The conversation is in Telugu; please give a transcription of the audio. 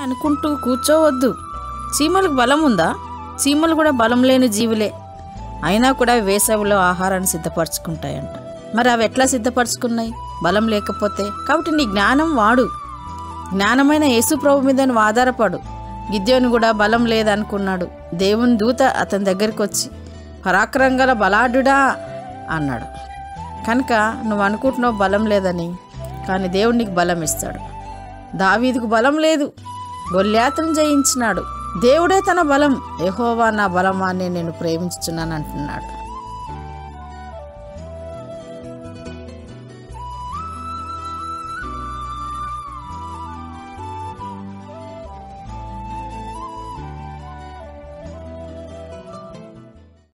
అనుకుంటూ కూర్చోవద్దు చీమలకు బలం ఉందా చీమలు కూడా బలం లేని జీవులే అయినా కూడా వేసవిలో ఆహారాన్ని సిద్ధపరచుకుంటాయంట మరి అవి ఎట్లా సిద్ధపరచుకున్నాయి బలం లేకపోతే కాబట్టి నీ జ్ఞానం వాడు జ్ఞానమైన యేసు ప్రభు మీద నువ్వు ఆధారపడు గిద్యోని కూడా బలం లేదనుకున్నాడు దేవుని దూత అతని దగ్గరికి వచ్చి పరాక్రంగల బలాఢ్యుడా అన్నాడు కనుక నువ్వు అనుకుంటున్నావు బలం లేదని కానీ దేవుడు నీకు బలం ఇస్తాడు దావీదుకు బలం లేదు గొల్యాతను జయించినాడు దేవుడే తన బలం యెహోవా నా బలమాన్ని నేను ప్రేమించుచున్నాను అంటున్నాడు